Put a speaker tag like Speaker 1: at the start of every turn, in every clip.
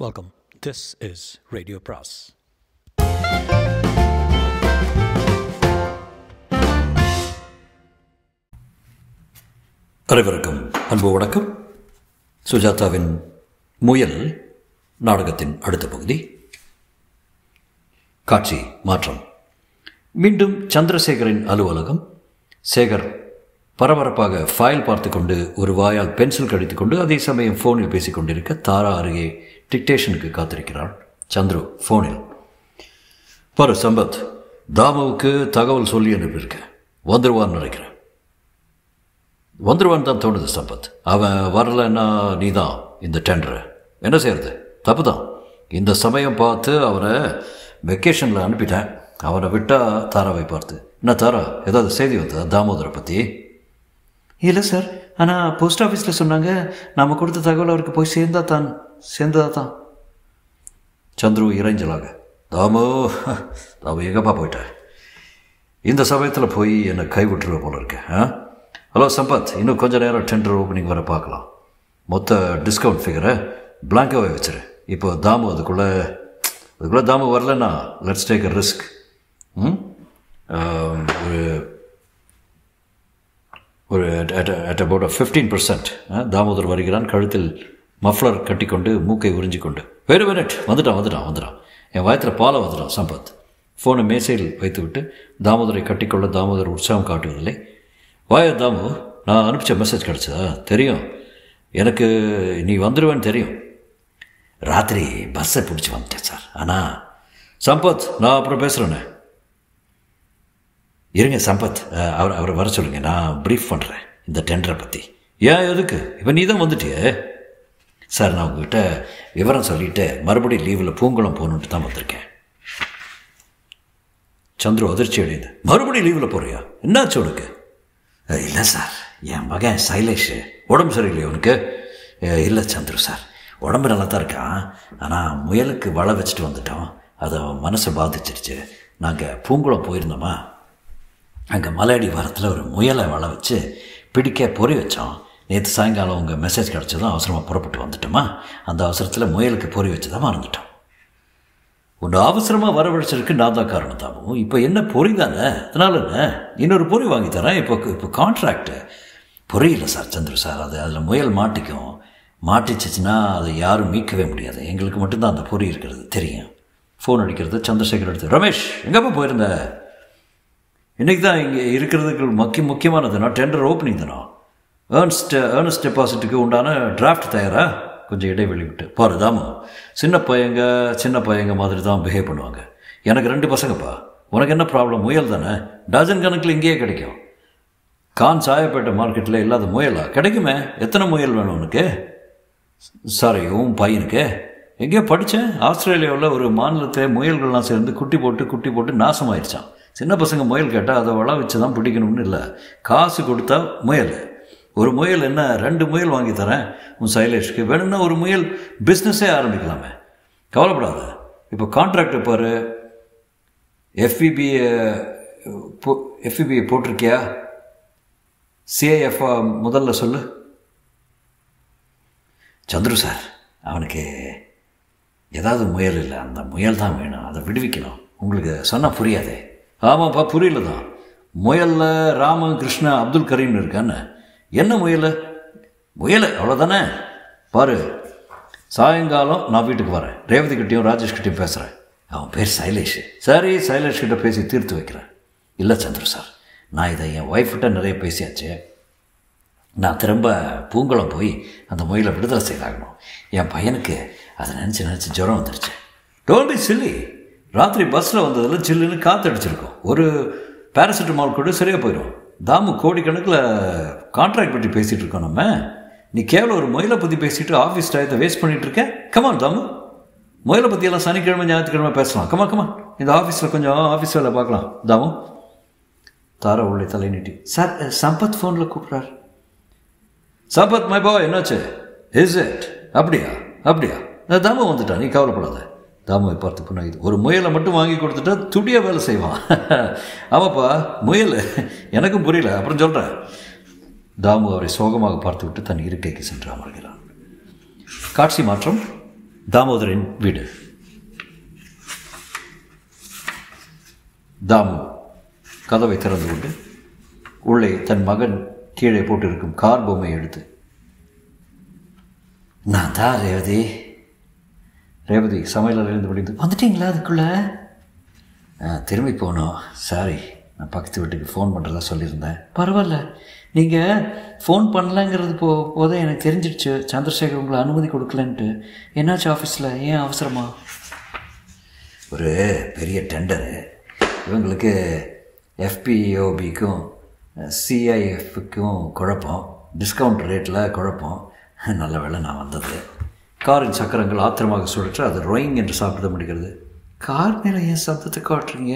Speaker 1: Welcome. This is Radio Pras.
Speaker 2: அனைவருக்கும் அன்பு வணக்கம் சுஜாதாவின் முயல் நாடகத்தின் அடுத்த பகுதி காட்சி மாற்றம் மீண்டும் சந்திரசேகரின் அலுவலகம் சேகர் பரபரப்பாக ஃபைல் பார்த்து கொண்டு ஒரு வாயால் பென்சில் கடித்துக் கொண்டு அதே சமயம் ஃபோனில் பேசிக் கொண்டிருக்க தாரா அருகே டிக்டேஷனுக்கு காத்திருக்கிறாள் சந்துரு ஃபோனில் பாரு சம்பத் தாமுவுக்கு தகவல் சொல்லி அனுப்பியிருக்கேன் வந்துருவான்னு நினைக்கிறேன் வந்துடுவான்னு தான் தோணுது சம்பத் அவன் வரலைன்னா நீ தான் இந்த டெண்டரை என்ன செய்யறது தப்பு தான் இந்த சமயம் பார்த்து அவனை வெக்கேஷனில் அனுப்பிட்டேன் அவனை விட்டால் தாராவை பார்த்து என்ன தாரா ஏதாவது செய்தி வந்ததா தாமோதரை பற்றி
Speaker 3: இல்லை சார் ஆனால் போஸ்ட் ஆஃபீஸில் சொன்னாங்க நாம் கொடுத்த தகவல் அவருக்கு போய் சேர்ந்தா தான் சேர்ந்ததா தான்
Speaker 2: சந்துரு இறைஞ்சலாக தாமோ தாமோ எங்கப்பா போயிட்டேன் இந்த சமயத்தில் போய் என்னை கைவிட்டுருவ போல இருக்கேன் ஆ ஹலோ சம்பத் இன்னும் கொஞ்ச நேரம் டெண்டர் ஓப்பனிங் வர பார்க்கலாம் மொத்த டிஸ்கவுண்ட் ஃபிகரை பிளாங்காவே வச்சிரு இப்போ தாமு அதுக்குள்ளே அதுக்குள்ளே தாமு வரலன்னா லெட்ஸ் டேக் அ ரிஸ்க் ம் ஒரு ஒரு at about fifteen percent Damodar வருகிறான் கழுத்தில் மஃப்ளர் கட்டிக்கொண்டு மூக்கை உறிஞ்சிக்கொண்டு வெறு மினிட் வந்துட்டான் வந்துட்டான் வந்துட்டான் என் வயத்தில் பாலை வந்துட்டான் சம்பத் ஃபோனை மேசையில் வைத்துவிட்டு தாமோதரை கட்டிக்கொள்ள தாமோதர் உற்சாகம் காட்டுவதில்லை வாய தாமு நான் அனுப்பிச்ச மெசேஜ் கிடச்சதா தெரியும் எனக்கு நீ வந்துடுவேன்னு தெரியும் ராத்திரி பஸ்ஸை பிடிச்சி வந்துட்டேன் சார் ஆனால் சம்பத் நான் அப்புறம் பேசுகிறேண்ணே இருங்க சம்பத் அஹ், அவர் அவரை வர சொல்லுங்க நான் ப்ரீஃப் பண்ணுறேன் இந்த டெண்டரை பற்றி ஏன் எதுக்கு இப்போ நீ தான் வந்துட்டியே சார் நான் உங்ககிட்ட விவரம் சொல்லிட்டு மறுபடியும் லீவில் பூங்குளம் போகணுன்ட்டு தான் வந்திருக்கேன் சந்துரு அதிர்ச்சி அடையுது மறுபடியும் லீவில் போறியா என்னாச்சு உனக்கு அஹ், இல்லை சார் என் மகன் சைலேஷ் உடம்பு சரியில்லையா உனக்கு அஹ், இல்லை சந்துரு சார் உடம்பு நல்லா தான் இருக்கான் ஆனால் முயலுக்கு வலை வச்சுட்டு வந்துட்டோம் அது அவன் மனசை பாதிச்சிருச்சு நாங்கள் பூங்குளம் போயிருந்தோமா அங்கே மலையடி வாரத்தில் ஒரு முயலை வலை வச்சு பிடிக்க பொறி வச்சோம் நேற்று சாயங்காலம் உங்கள் மெசேஜ் கிடச்சதும் அவசரமாக புறப்பட்டு வந்துட்டோமா அந்த அவசரத்தில் முயலுக்கு பொறி வச்சு தான் மறந்துட்டோம் உன்னை அவசரமாக வரவழைச்சதுக்கு நான் தான் காரணம் தாமும் இப்போ என்ன பொறி தானே அதனால என்ன இன்னொரு பொறி வாங்கி தரேன் இப்போ இப்போ கான்ட்ராக்டு பொறி இல்லை சார் சந்திர சார் அது அதில் முயல் மாட்டிக்கும் மாட்டிச்சிச்சுன்னா அதை யாரும் மீட்கவே முடியாது எங்களுக்கு மட்டும்தான் அந்த பொறி இருக்கிறது தெரியும் ஃபோன் அடிக்கிறது சந்திரசேகர் எடுத்து ரமேஷ் எங்கேப்பா போயிருந்த இன்றைக்கி தான் இங்கே இருக்கிறதுக்கு முக்கிய முக்கியமானது நான் டெண்டர் ஓப்பனிங் தானோ ஏர்ன்ஸ்ட் ஏர்னஸ்ட் டெபாசிட்டுக்கு உண்டான டிராஃப்ட் தயாரா கொஞ்சம் இடைவெளி விட்டு பாரு தாமு சின்ன பையங்க சின்ன பையங்க மாதிரி தான் பிஹேவ் பண்ணுவாங்க எனக்கு ரெண்டு பசங்கப்பா உனக்கு என்ன ப்ராப்ளம் முயல் தானே டஜன் கணக்கில் இங்கேயே கிடைக்கும் கான் சாயப்பேட்டை மார்க்கெட்டில் இல்லாத முயலா கிடைக்குமே எத்தனை முயல் வேணும் உனக்கு சாரி உன் பையனுக்கு எங்கேயோ படித்தேன் ஆஸ்திரேலியாவில் ஒரு மாநிலத்தை முயல்கள்லாம் சேர்ந்து குட்டி போட்டு குட்டி போட்டு நாசமாயிருச்சான் சின்ன பசங்க முயல் கேட்டால் அதை வள வச்சு தான் பிடிக்கணும்னு இல்லை காசு கொடுத்தா முயல் ஒரு முயல் என்ன ரெண்டு முயல் வாங்கி தரேன் உன் சைலேஷ்க்கு வேணும்னா ஒரு முயல் பிஸ்னஸே ஆரம்பிக்கலாமே கவலைப்படாத இப்போ கான்ட்ராக்டை பாரு எஃபிபியை எஃபிபியை போட்டிருக்கியா சிஐஎஃப் முதல்ல சொல்லு சந்துரு சார் அவனுக்கு ஏதாவது முயல் இல்லை அந்த முயல் தான் வேணும் அதை விடுவிக்கணும் உங்களுக்கு சொன்னால் புரியாதே ஆமாப்பா புரியல தான் முயலில் ராம கிருஷ்ணா அப்துல் கரீம்னு இருக்கான்னு என்ன முயல் முயல் அவ்வளோதானே பாரு சாயங்காலம் நான் வீட்டுக்கு வரேன் ரேவதி கிட்டேயும் ராஜேஷ் கிட்டேயும் பேசுகிறேன் அவன் பேர் சைலேஷ் சரி சைலேஷ் கிட்ட பேசி தீர்த்து வைக்கிறேன் இல்லை சந்துரு சார் நான் இதை என் ஒய்ஃப்கிட்ட நிறைய பேசியாச்சு நான் திரும்ப பூங்குளம் போய் அந்த முயலை விடுதலை செய்தாகணும் என் பையனுக்கு அதை நினச்சி நினச்சி ஜுரம் வந்துடுச்சு டோன்ட் பி சில்லி ராத்திரி பஸ்ஸில் வந்ததில் சில்லுன்னு காற்று அடிச்சிருக்கும் ஒரு பேராசிட்டமால் கூட சரியாக போயிடும் தாமு கோடிக்கணக்கில் கான்ட்ராக்ட் பற்றி பேசிகிட்டு இருக்கோம் நம்ம நீ கேவலம் ஒரு முயலை பற்றி பேசிட்டு ஆஃபீஸ் டயத்தை வேஸ்ட் பண்ணிட்டு இருக்க கமான் தாமு முயலை பற்றியெல்லாம் சனிக்கிழமை ஞாயிற்றுக்கிழமை பேசலாம் கமா கமா இந்த ஆஃபீஸில் கொஞ்சம் ஆஃபீஸ் வேலை பார்க்கலாம் தாமு தாரா உள்ளே தலை நீட்டி
Speaker 3: சார் சம்பத் ஃபோனில் கூப்பிட்றாரு
Speaker 2: சம்பத் மை பாய் என்னாச்சு இஸ் இட் அப்படியா அப்படியா நான் தாமு வந்துட்டான் நீ கவலைப்படாத தாமுவை பார்த்து புண்ணாகுது ஒரு முயலை மட்டும் வாங்கி கொடுத்துட்டா துடியா வேலை செய்வான் ஆமாப்பா முயல் எனக்கும் புரியல அப்புறம் சொல்கிறேன் தாமு அவரை சோகமாக பார்த்துவிட்டு தன் இருக்கைக்கு சென்று அமர்கிறான் காட்சி மாற்றம் தாமோதரின் வீடு தாமு கதவை திறந்து கொண்டு உள்ளே தன் மகன் கீழே போட்டிருக்கும் கார் பொம்மையை எடுத்து நான் தான் ரேவதி ரேவதி சமையலறையிலிருந்து முடிந்து வந்துட்டீங்களா அதுக்குள்ள ஆ, திரும்பி போகணும் சாரி நான் பக்கத்து வீட்டுக்கு ஃபோன் பண்ணுறதா சொல்லியிருந்தேன்
Speaker 3: பரவாயில்ல நீங்கள் ஃபோன் பண்ணலங்கிறது போ போதே எனக்கு தெரிஞ்சிடுச்சு சந்திரசேகர் உங்களை அனுமதி கொடுக்கலன்ட்டு என்னாச்சு ஆஃபீஸில் ஏன் அவசரமா
Speaker 2: ஒரு பெரிய டெண்டரு இவங்களுக்கு எஃபிஓபிக்கும் சிஐஎஃப்க்கும் குழப்பம் டிஸ்கவுண்ட் ரேட்டில் குழப்பம் நல்ல வேளை நான் வந்தது காரின் சக்கரங்கள் ஆத்திரமாக சுழற்ற அது ரொயிங் என்று சாப்பிட முடிகிறது
Speaker 3: கார் மேலே ஏன் சத்தத்தை காட்டுறீங்க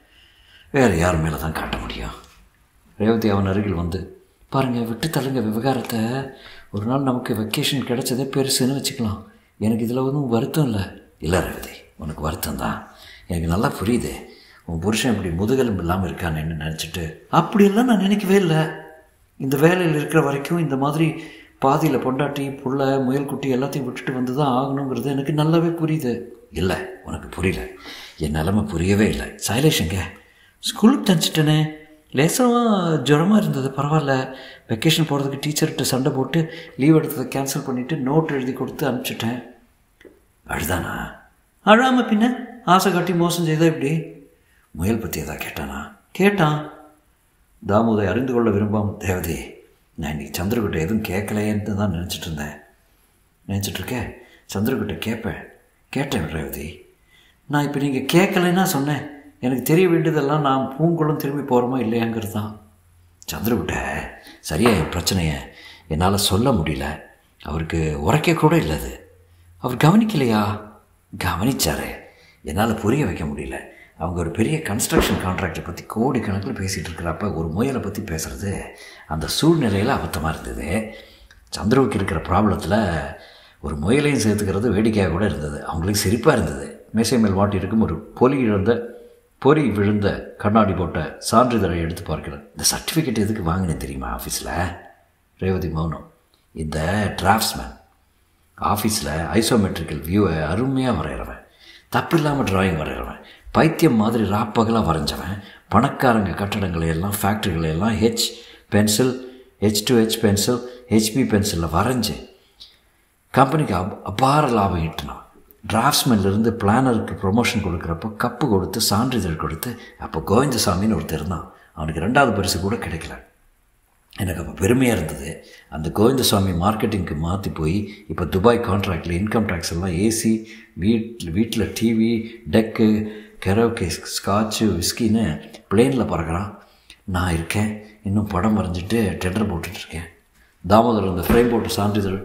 Speaker 2: வேறு யார் மேலே தான் காட்ட முடியும்
Speaker 3: ரேவதி அவன் அருகில் வந்து பாருங்க விட்டு தள்ளுங்க விவகாரத்தை ஒரு நாள் நமக்கு வெக்கேஷன் கிடைச்சதே பெருசுன்னு வச்சுக்கலாம் எனக்கு இதில் ஒன்றும் வருத்தம் இல்லை
Speaker 2: இல்லை ரேவதி உனக்கு வருத்தம் தான் எனக்கு நல்லா புரியுது உன் புருஷன் இப்படி முதுகெலும்பு இல்லாமல் இருக்கானேன்னு நினச்சிட்டு
Speaker 3: அப்படியெல்லாம் நான் நினைக்கவே இல்லை இந்த வேலையில் இருக்கிற வரைக்கும் இந்த மாதிரி பாதியில் பொண்டாட்டி புள்ள முயல்குட்டி எல்லாத்தையும் விட்டுட்டு வந்து தான் ஆகணுங்கிறது எனக்கு நல்லாவே புரியுது
Speaker 2: இல்லை உனக்கு புரியல என் நிலைமை புரியவே இல்லை
Speaker 3: சைலேஷங்க ஸ்கூலுக்கு தந்துச்சிட்டேனே லேசாக ஜுரமாக இருந்தது பரவாயில்ல வெக்கேஷன் போகிறதுக்கு டீச்சர்கிட்ட சண்டை போட்டு லீவ் எடுத்ததை கேன்சல் பண்ணிவிட்டு நோட் எழுதி கொடுத்து அனுப்பிச்சிட்டேன்
Speaker 2: அழுதானா
Speaker 3: அழாமல் பின்ன ஆசை காட்டி மோசம் செய்தா இப்படி
Speaker 2: முயல் பற்றி ஏதாவது கேட்டானா
Speaker 3: கேட்டான்
Speaker 2: தாமோதை அறிந்து கொள்ள விரும்பாம தேவதி நான் இன்னைக்கு சந்திரகிட்ட எதுவும் கேட்கலையேன்னு தான் நினச்சிட்டு இருந்தேன் நினச்சிட்டு இருக்கேன் சந்திரகிட்ட கேட்பேன் கேட்டேன் ரேவதி
Speaker 3: நான் இப்போ நீங்கள் கேட்கலைன்னா சொன்னேன் எனக்கு தெரிய வேண்டியதெல்லாம் நான் பூங்குளம் திரும்பி போகிறோமா இல்லையாங்கிறது தான்
Speaker 2: சந்திரகிட்ட சரியா என் பிரச்சனையை என்னால் சொல்ல முடியல அவருக்கு உரைக்க கூட இல்லை அது
Speaker 3: அவர் கவனிக்கலையா
Speaker 2: கவனிச்சாரு என்னால் புரிய வைக்க முடியல அவங்க ஒரு பெரிய கன்ஸ்ட்ரக்ஷன் கான்ட்ராக்டை பற்றி கோடிக்கணக்கில் பேசிகிட்டு இருக்கிறப்ப ஒரு முயலை பற்றி பேசுகிறது அந்த சூழ்நிலையில் அபத்தமாக இருந்தது சந்திரவுக்கு இருக்கிற ப்ராப்ளத்தில் ஒரு முயலையும் சேர்த்துக்கிறது வேடிக்கையாக கூட இருந்தது அவங்களுக்கு சிரிப்பாக இருந்தது மேசை மேல் மாட்டியிருக்கும் ஒரு பொலி இழந்த பொறி விழுந்த கண்ணாடி போட்ட சான்றிதழை எடுத்து பார்க்கிறேன் இந்த சர்டிஃபிகேட் எதுக்கு வாங்கினேன் தெரியுமா ஆஃபீஸில் ரேவதி மௌனம் இந்த டிராஃப்ட்ஸ்மேன் ஆஃபீஸில் ஐசோமெட்ரிக்கல் வியூவை அருமையாக வரைகிறவன் தப்பு இல்லாமல் டிராயிங் வரைகிறவன் பைத்தியம் மாதிரி ராப்பகலாக வரைஞ்சவன் பணக்காரங்க கட்டடங்களை எல்லாம் ஃபேக்ட்ரிகளை எல்லாம் H pencil H two H pencil HB பென்சிலில் வரைஞ்சி கம்பெனிக்கு அப் அபார லாபம் ஈட்டினான் டிராஃப்ட்ஸ்மேன்லேருந்து பிளானருக்கு ப்ரொமோஷன் கொடுக்குறப்போ கப்பு கொடுத்து சான்றிதழ் கொடுத்து அப்போ கோவிந்தசாமின்னு ஒருத்தர் இருந்தான் அவனுக்கு ரெண்டாவது பரிசு கூட கிடைக்கல எனக்கு அப்போ பெருமையாக இருந்தது அந்த கோவிந்தசாமி மார்க்கெட்டிங்க்கு மாற்றி போய் இப்போ துபாய் கான்ட்ராக்டில் இன்கம் டேக்ஸ் எல்லாம் ஏசி வீட்டில் வீட்டில் டிவி டெக்கு கெரோகே ஸ்காட்சு விஸ்கின்னு பிளேனில் பறக்கிறான் நான் இருக்கேன் இன்னும் படம் வரைஞ்சிட்டு டெண்டர் போட்டுட்ருக்கேன் தாமோதர் அந்த ஃப்ரேம் போட்டு சான்றிதழ்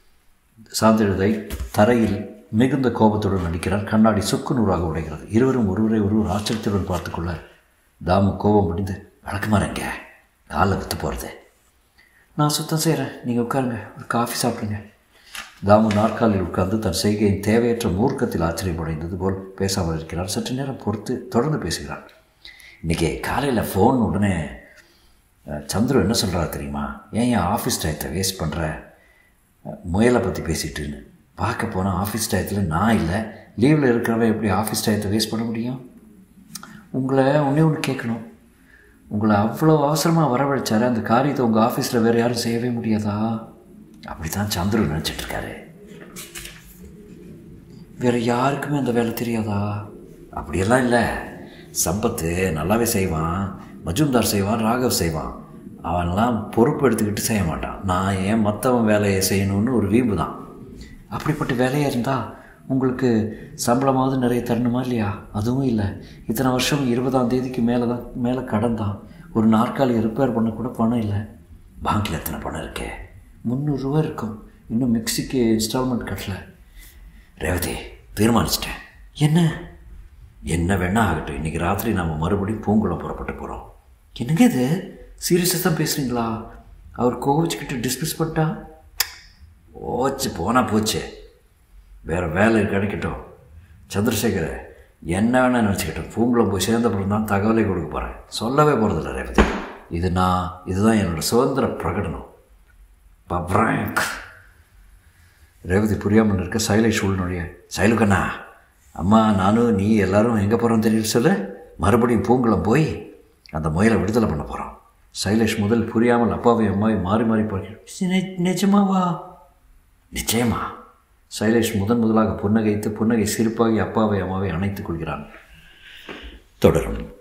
Speaker 2: சான்றிதழை தரையில் மிகுந்த கோபத்துடன் நடிக்கிறார் கண்ணாடி சுக்கு நூறாக உடைகிறது இருவரும் ஒருவரை ஒருவர் ஆச்சரியத்துடன் பார்த்துக்கொள்ள தாமு கோபம் முடிந்து வழக்கமாறங்க காலில் விற்று போகிறது
Speaker 3: நான் சுத்தம் செய்கிறேன் நீங்கள் உட்காருங்க ஒரு காஃபி சாப்பிடுங்க
Speaker 2: தாமு நாற்காலில் உட்கார்ந்து தன் செய்கையின் தேவையற்ற மூர்க்கத்தில் ஆச்சரியமடைந்தது போல் பேசாமல் இருக்கிறார் சற்று நேரம் பொறுத்து தொடர்ந்து பேசுகிறார் இன்றைக்கி காலையில் ஃபோன் உடனே அஹ், சந்துரு என்ன சொல்கிறா தெரியுமா ஏன் என் ஆஃபீஸ் டயத்தை வேஸ்ட் பண்ணுற முயலை பற்றி பேசிட்டுன்னு பார்க்க போனால் ஆஃபீஸ் டயத்தில் நான் இல்லை லீவில் இருக்கிறவன் எப்படி ஆஃபீஸ் டயத்தை வேஸ்ட் பண்ண முடியும்
Speaker 3: உங்களை ஒன்றே ஒன்று கேட்கணும் உங்களை அவ்வளோ அவசரமாக வரவழைச்சாரு அந்த காரியத்தை உங்கள் ஆஃபீஸில் வேறு யாரும் செய்யவே முடியாதா
Speaker 2: அப்படி தான் சந்துரு நினச்சிட்டு இருக்காரு
Speaker 3: வேறு யாருக்குமே அந்த வேலை தெரியாதா
Speaker 2: அப்படியெல்லாம் இல்லை சம்பத்து நல்லாவே செய்வான் மஜும்தார் செய்வான் ராகவ் செய்வான் அவன்லாம் பொறுப்பு எடுத்துக்கிட்டு செய்ய மாட்டான் நான் ஏன் மற்றவன் வேலையை செய்யணும்னு ஒரு வீம்பு தான்
Speaker 3: அப்படிப்பட்ட வேலையாக இருந்தால் உங்களுக்கு சம்பளமாவது நிறைய தரணுமா இல்லையா அதுவும் இல்லை இத்தனை வருஷம் இருபதாம் தேதிக்கு மேலே தான் மேலே கடன் தான் ஒரு நாற்காலி ரிப்பேர் பண்ண கூட பணம் இல்லை
Speaker 2: பேங்க்கில் எத்தனை பணம் இருக்கே
Speaker 3: முந்நூறுரூவா இருக்கும் இன்னும் மிக்சிக்கு இன்ஸ்டால்மெண்ட் கட்டல
Speaker 2: ரேவதி தீர்மானிச்சிட்டேன்
Speaker 3: என்ன
Speaker 2: என்ன வேணா ஆகட்டும் இன்றைக்கி ராத்திரி நம்ம மறுபடியும் பூங்குளம் புறப்பட்டு போகிறோம்
Speaker 3: என்னங்க இது சீரியஸாக தான் பேசுகிறீங்களா அவர் கோவிச்சுக்கிட்டு டிஸ்கஸ் பண்ணிட்டா
Speaker 2: போச்சு போனால் போச்சு வேறு வேலை கிடைக்கட்டும் சந்திரசேகர என்ன வேணால் நினச்சிக்கிட்டோம் பூங்குளம் போய் சேர்ந்தப்புறம் தான் தகவலை கொடுக்க போகிறேன் சொல்லவே போகிறதில்ல ரேவதி இது நான் இதுதான் என்னோடய சுதந்திர பிரகடனம் பப்ராங்க் ரேவதி புரியாமல் இருக்க சைலேஷ் உள்நுழைய சைலுக்கண்ணா அம்மா நானும் நீ எல்லாரும் எங்கே போகிறோம் தெரியல சொல்லு மறுபடியும் பூங்குளம் போய் அந்த முயலை விடுதலை பண்ண போகிறோம் சைலேஷ் முதல் புரியாமல் அப்பாவை அம்மாவை மாறி மாறி போகிறேன் நிஜமாவா நிச்சயமா சைலேஷ் முதன் முதலாக புன்னகைத்து புன்னகை சிரிப்பாகி அப்பாவை அம்மாவை அணைத்துக் கொள்கிறான் தொடரும்